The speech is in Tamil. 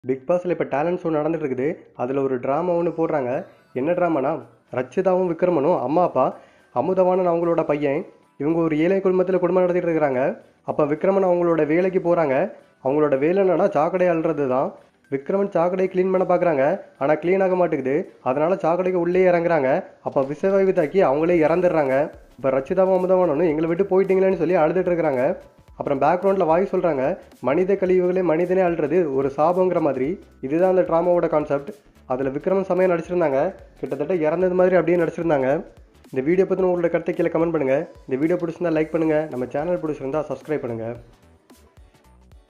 பிக் பாஸில் இப்போ டேலண்ட் ஷோ நடந்துட்டு இருக்குது அதில் ஒரு ட்ராமா ஒன்று போடுறாங்க என்ன ட்ராமானா ரச்சிதாவும் விக்ரமனும் அம்மா அப்பா அமுதவானன் அவங்களோட பையன் இவங்க ஒரு ஏழை குடும்பத்தில் குடும்பம் நடத்திட்டு இருக்கிறாங்க அப்போ விக்ரமன் அவங்களோட வேலைக்கு போகிறாங்க அவங்களோட வேலை என்னன்னா சாக்கடை அள்ளுறது தான் விக்ரமன் சாக்கடையை க்ளீன் பண்ண பார்க்குறாங்க ஆனால் க்ளீன் ஆக மாட்டேங்குது அதனால சாக்கடைக்கு உள்ளே இறங்குறாங்க அப்போ விஷவாயு தாக்கி அவங்களே இறந்துடுறாங்க இப்போ ரச்சிதாவும் அமுதவானனும் எங்களை விட்டு போயிட்டீங்களேன்னு சொல்லி அழுதுட்டு இருக்கிறாங்க அப்புறம் பேக்ரவுண்டில் வாய் சொல்கிறாங்க மனித கழிவுகளே மனிதனே அழுறது ஒரு சாபங்கிற மாதிரி இதுதான் அந்த ட்ராமாவோட கான்செப்ட் அதில் விக்ரமன் சமயம் நடிச்சிருந்தாங்க கிட்டத்தட்ட இறந்தது மாதிரி அப்படியே நடிச்சிருந்தாங்க இந்த வீடியோ பற்றின உங்களோட கருத்தை கீழே கமெண்ட் பண்ணுங்கள் இந்த வீடியோ பிடிச்சிருந்தா லைக் பண்ணுங்கள் நம்ம சேனல் பிடிச்சிருந்தா சப்ஸ்கிரைப் பண்ணுங்கள்